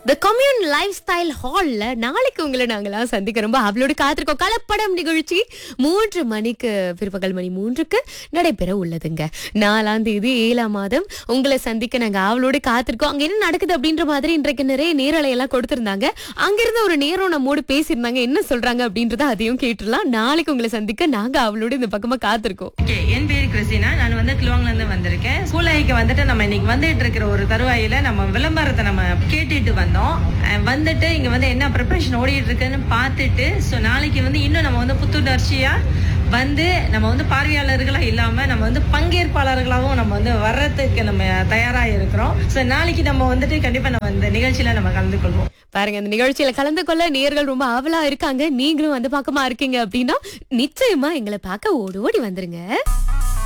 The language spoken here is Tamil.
த கம்யூன் லைஃப் ஸ்டைல் ஹால்ல நாளைக்கு உங்களை நாங்களாம் சந்திக்க ரொம்ப அவளோட காத்திருக்கோம் கலப்படம் நிகழ்ச்சி மூன்று மணிக்கு பிற்பகல் மணி மூன்றுக்கு நடைபெற உள்ளதுங்க நாலாம் தேதி ஏழாம் மாதம் உங்களை சந்திக்க நாங்க அவளோட காத்திருக்கோம் அங்க என்ன நடக்குது அப்படின்ற மாதிரி இன்றைக்கு நிறைய நேரலை எல்லாம் கொடுத்திருந்தாங்க அங்கிருந்த ஒரு நேரம் நம்மோடு பேசியிருந்தாங்க என்ன சொல்றாங்க அப்படின்றத அதையும் கேட்டுடலாம் நாளைக்கு உங்களை சந்திக்க நாங்க அவளோட இந்த பக்கமா காத்திருக்கோம் ஓகே என் பேர் கிறிஸ்டினா நான் வந்து கிலோங்ல இருந்து வந்திருக்கேன் சூளைக்கு வந்துட்டு நம்ம இன்னைக்கு வந்துட்டு இருக்கிற ஒரு தருவாயில நம்ம விளம்பரத்தை நம்ம கேட்டுட்டு வந்தோம் அஹ் வந்துட்டு இங்க வந்து என்ன ப்ரிப்பரேஷன் ஓடிட்டு இருக்குன்னு பார்த்துட்டு ஸோ நாளைக்கு வந்து இன்னும் நம்ம வந்து புத்துணர்ச்சியா வந்து நம்ம வந்து பார்வையாளர்களா இல்லாம நம்ம வந்து பங்கேற்பாளர்களாகவும் நம்ம வந்து வர்றதுக்கு நம்ம தயாரா இருக்கிறோம் ஸோ நாளைக்கு நம்ம வந்துட்டு கண்டிப்பா நம்ம இந்த நிகழ்ச்சியில நம்ம கலந்து கொள்வோம் பாருங்க இந்த நிகழ்ச்சியில கலந்து கொள்ள நேர்கள் ரொம்ப ஆவலா இருக்காங்க நீங்களும் வந்து பக்கமா இருக்கீங்க அப்படின்னா நிச்சயமா எங்களை பார்க்க ஓடி ஓடி வந்துருங்க